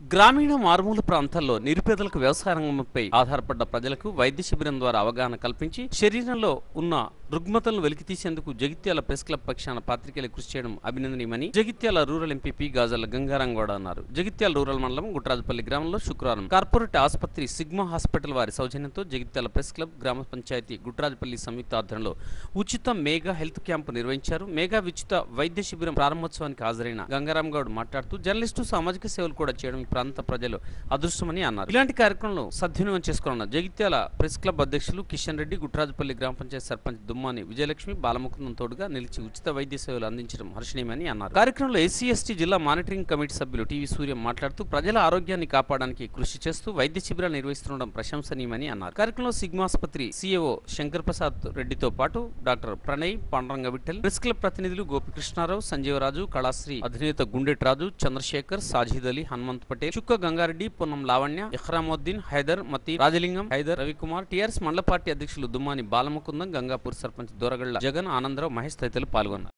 గ్రామీణ మారుమూల ప్రాంతాల్లో నిరుపేదలకు వ్యవసాయ రంగంపై ఆధారపడ్డ ప్రజలకు వైద్య శిబిరం ద్వారా అవగాహన కల్పించి శరీరంలో ఉన్న రుగ్మతలను వెలికితీసేందుకు జగిత్యాల ప్రెస్ క్లబ్ పక్షాన పాత్రికేయులు కృషి చేయడం అభినందనీయమని జగిత్యాల రూరల్ ఎంపీపీ గాజల గంగారాంగౌడ అన్నారు జగిత్యాల రూరల్ మండలం గుట్రాజపల్లి గ్రామంలో శుక్రవారం కార్పొరేట్ ఆసుపత్రి సిగ్మా హాస్పిటల్ వారి సౌజన్యంతో జగిత్యాల ప్రెస్ క్లబ్ గ్రామ పంచాయతీ గుట్రాజపల్లి సంయుక్త ఆధ్వర్యంలో ఉచిత మేఘా హెల్త్ క్యాంపు నిర్వహించారు మేఘా ఉచిత వైద్య శిబిరం ప్రారంభోత్సవానికి హాజరైన గంగారాం గౌడ్ మాట్లాడుతూ జర్నలిస్టు సామాజిక సేవలు కూడా చేయడం ఈ ప్రాంత ప్రజలు అదృష్టమని అన్నారు ఇలాంటి కార్యక్రమంలో సద్వినియోగం చేసుకోనున్న జగిత్యాల ప్రెస్ క్లబ్ అధ్యక్షులు కిషన్ రెడ్డి గుట్రాజపల్లి గ్రామ పంచాయతీ సర్పంచ్ దుమ్మాని విజయలక్ష్మి బాలముకుందం తోడుగా నిలిచి ఉచిత వైద్య సేవలు అందించడం హర్షణీయమని అన్నారు కార్యక్రమంలో ఎస్సీ ఎస్టీ జిల్లా మానిటరింగ్ కమిటీ సభ్యులు టీవీ సూర్యం మాట్లాడుతూ ప్రజల ఆరోగ్యాన్ని కాపాడడానికి కృషి చేస్తూ వైద్య శిబిరాలు నిర్వహిస్తుండడం ప్రశంసనీయమని అన్నారు కార్యక్రమంలో సిగ్మా ఆసుపత్రి సీఏఓ శంకర్ ప్రసాద్ రెడ్డితో పాటు doctor Pranay Pandaranga Vithal press club ప్రతినిధులు గోపికృష్ణారావు సంజీవరాజు కళాశ్రీ అధినేత గుండెట్ రాజు చంద్రశేఖర్ సాజిద్ అలీ హనుమంత్ పటేల్ చుక్క గంగారెడ్డి పొన్నం లావణ్య ఇహ్రాముద్దీన్ హైదర్ మతి రాజలింగం హైదర్ రవికుమార్ టీఆర్ఎస్ మండల పార్టీ అధ్యక్షులు దుమ్మాని బాలముకుందం గంగాపూర్ సర్పంచ్ దొరగళ్ల జగన్ ఆనందరావు మహేష్ తదితరులు పాల్గొన్నారు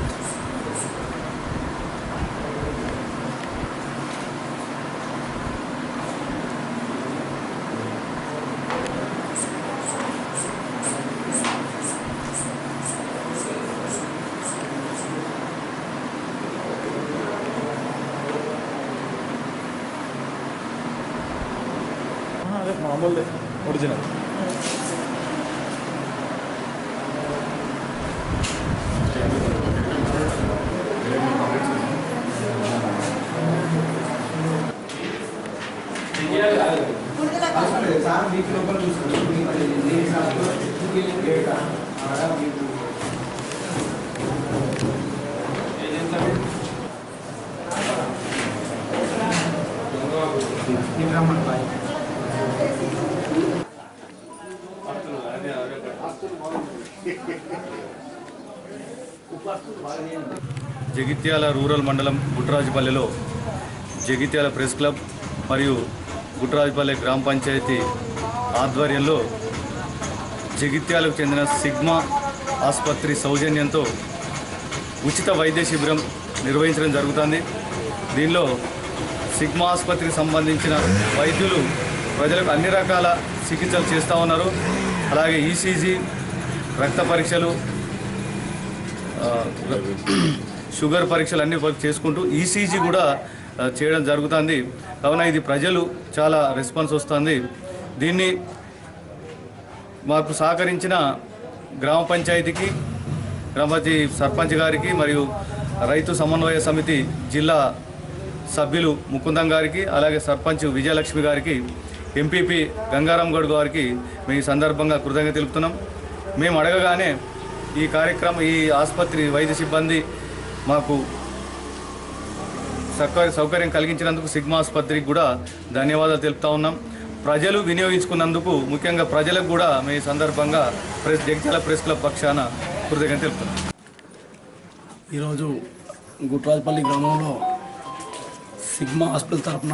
ఆ మామూలు ఒరిజినల్ జగిత్యాల రూరల్ మండలం గుట్రాజుపల్లిలో జగిత్యాల ప్రెస్ క్లబ్ మరియు గుట్రాజుపల్లి గ్రామ పంచాయతీ ఆధ్వర్యంలో జగిత్యాలకు చెందిన సిగ్మా ఆసుపత్రి సౌజన్యంతో ఉచిత వైద్య శిబిరం నిర్వహించడం జరుగుతుంది దీనిలో సిగ్మా ఆసుపత్రికి సంబంధించిన వైద్యులు ప్రజలకు అన్ని రకాల చికిత్సలు చేస్తూ ఉన్నారు అలాగే ఈసీజీ రక్త పరీక్షలు ఆ, షుగర్ పరీక్షలు అన్ని వర్క్ చేసుకుంటూ ఈసీజీ కూడా ఆ, చేయడం జరుగుతుంది కావున ఇది ప్రజలు చాలా రెస్పాన్స్ వస్తుంది దీన్ని మాకు సహకరించిన గ్రామ పంచాయతీకి గ్రామ పంచాయతీ సర్పంచ్ గారికి మరియు రైతు సమన్వయ సమితి జిల్లా సభ్యులు ముకుందం గారికి అలాగే సర్పంచ్ విజయలక్ష్మి గారికి ఎంపీపీ గంగారాం గౌడ్ గారికి మేము ఈ సందర్భంగా కృతజ్ఞత తెలుపుతున్నాం మేము అడగగానే ఈ కార్యక్రమం ఈ ఆసుపత్రి వైద్య సిబ్బంది మాకు సౌకర్య సౌకర్యం కలిగించినందుకు సిగ్మా ఆసుపత్రికి కూడా ధన్యవాదాలు తెలుపుతా ఉన్నాం ప్రజలు వినియోగించుకున్నందుకు ముఖ్యంగా ప్రజలకు కూడా మేము ఈ సందర్భంగా ప్రెస్ జగిత్యాల ప్రెస్ క్లబ్ పక్షాన కృతజ్ఞత తెలుపుతున్నాం ఈరోజు గుట్రాజపల్లి గ్రామంలో సిగ్మా హాస్పిటల్ తరఫున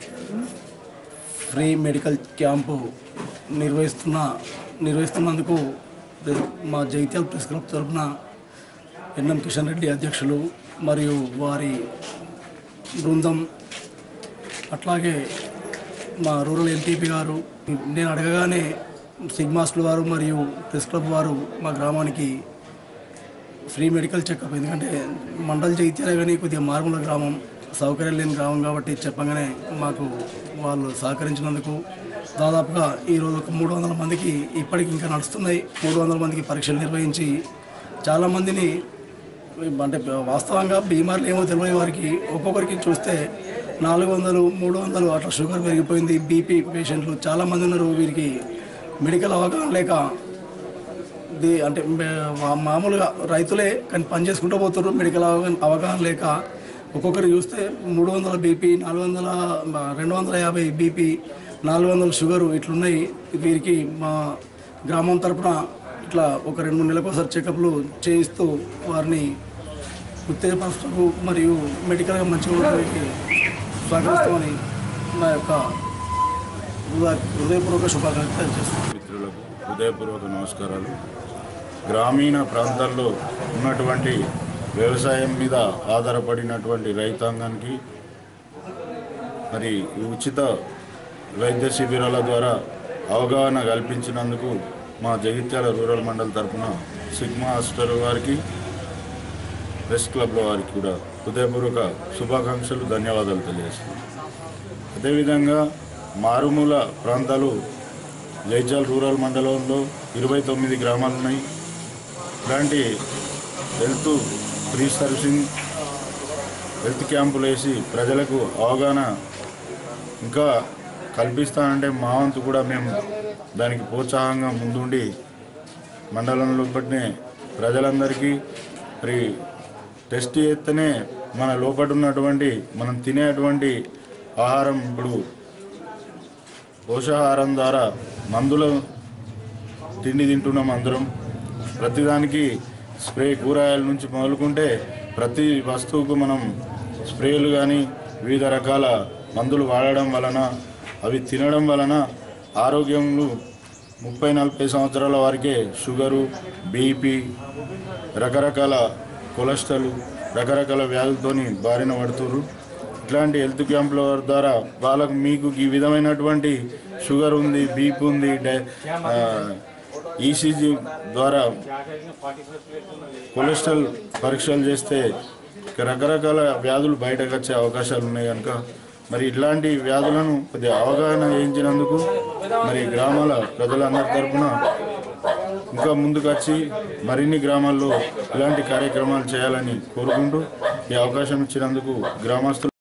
ఫ్రీ మెడికల్ క్యాంపు నిర్వహిస్తున్న నిర్వహిస్తున్నందుకు మా జైత్యాల ప్రెస్ క్లబ్ తరఫున ఎన్ఎం కిషన్ రెడ్డి అధ్యక్షులు మరియు వారి బృందం అట్లాగే మా రూరల్ ఎంపీపీ గారు నేను అడగగానే సిగ్మా హాస్పిటల్ వారు మరియు ప్రెస్ క్లబ్ వారు మా గ్రామానికి ఫ్రీ మెడికల్ చెకప్ ఎందుకంటే మండల జైత్యాలే కానీ కొద్దిగా మారుమూల గ్రామం సౌకర్యం లేని గ్రామం కాబట్టి చెప్పగానే మాకు వాళ్ళు సహకరించినందుకు దాదాపుగా ఈరోజు ఒక మూడు వందల మందికి ఇప్పటికి ఇంకా నడుస్తున్నాయి మూడు వందల మందికి పరీక్షలు నిర్వహించి చాలామందిని అంటే వాస్తవంగా బీమార్లు ఏమో తెలియని వారికి ఒక్కొక్కరికి చూస్తే నాలుగు వందలు మూడు వందలు అట్లా షుగర్ పెరిగిపోయింది బీపీ పేషెంట్లు చాలామంది ఉన్నారు వీరికి మెడికల్ అవగాహన లేక ఇది అంటే మే- మా- మామూలుగా రైతులే కానీ పని చేసుకుంటూ పోతున్నారు మెడికల్ అవగాహన అవగాహన లేక ఒక్కొక్కరు చూస్తే మూడు వందల బీపీ నాలుగు వందల రెండు వందల యాభై బీపీ నాలుగు వందల షుగరు ఇట్లున్నాయి వీరికి మా గ్రామం తరపున ఇట్లా ఒక రెండు మూడు నెలలకు ఒకసారి చెకప్లు చేయిస్తూ వారిని ఉత్తేజపరుస్తూ మరియు మెడికల్గా మంచిగా ఉండడానికి సహకరిస్తామని నా యొక్క హృదయ- హృదయపూర్వక శుభాకాంక్షలు తెలియజేస్తున్నాను మిత్రులకు హృదయపూర్వక నమస్కారాలు గ్రామీణ ప్రాంతాల్లో ఉన్నటువంటి వ్యవసాయం మీద ఆధారపడినటువంటి రైతాంగానికి మరి ఈ ఉచిత వైద్య శిబిరాల ద్వారా అవగాహన కల్పించినందుకు మా జగిత్యాల రూరల్ మండల్ తరపున సిగ్మా హాస్టల్ వారికి ప్రెస్ క్లబ్ల వారికి కూడా హృదయపూర్వక శుభాకాంక్షలు ధన్యవాదాలు తెలియజేస్తున్నాను అదేవిధంగా మారుమూల ప్రాంతాలు జైచాల్ రూరల్ మండలంలో ఇరవై తొమ్మిది గ్రామాలు ఉన్నాయి ఇలాంటి హెల్త్ ఫ్రీ సర్వీసింగ్ హెల్త్ క్యాంపులు వేసి ప్రజలకు అవగాహన ఇంకా కల్పిస్తానంటే మా వంతు కూడా మేము దానికి ప్రోత్సాహంగా ముందుండి మండలంలో పట్టిన ప్రజలందరికీ మరి టెస్ట్ చేస్తేనే మన లోపల ఉన్నటువంటి మనం తినేటువంటి ఆహారం ఇప్పుడు పోషాహారం ద్వారా మందుల తిండి తింటున్నాం అందరం ప్రతిదానికి స్ప్రే కూరగాయల నుంచి మొదలుకుంటే ప్రతి వస్తువుకు మనం స్ప్రేలు కానీ వివిధ రకాల మందులు వాడడం వలన అవి తినడం వలన ఆరోగ్యంలో ముప్పై నలభై సంవత్సరాల వారికే షుగరు బీపీ రకరకాల కొలెస్ట్రాల్ రకరకాల వ్యాధులతోని బారిన పడుతున్నారు ఇట్లాంటి హెల్త్ క్యాంపుల ద్వారా వాళ్ళకు మీకు ఈ విధమైనటువంటి షుగర్ ఉంది బీపీ ఉంది డై ఈసీజీ ద్వారా కొలెస్ట్రాల్ పరీక్షలు చేస్తే ఇక రకరకాల వ్యాధులు బయటకు వచ్చే అవకాశాలు ఉన్నాయి కనుక మరి ఇట్లాంటి వ్యాధులను కొద్దిగా అవగాహన చేయించినందుకు మరి గ్రామాల ప్రజలందరి తరపున ఇంకా ముందుకు వచ్చి మరిన్ని గ్రామాల్లో ఇలాంటి కార్యక్రమాలు చేయాలని కోరుకుంటూ ఈ అవకాశం ఇచ్చినందుకు గ్రామస్తులు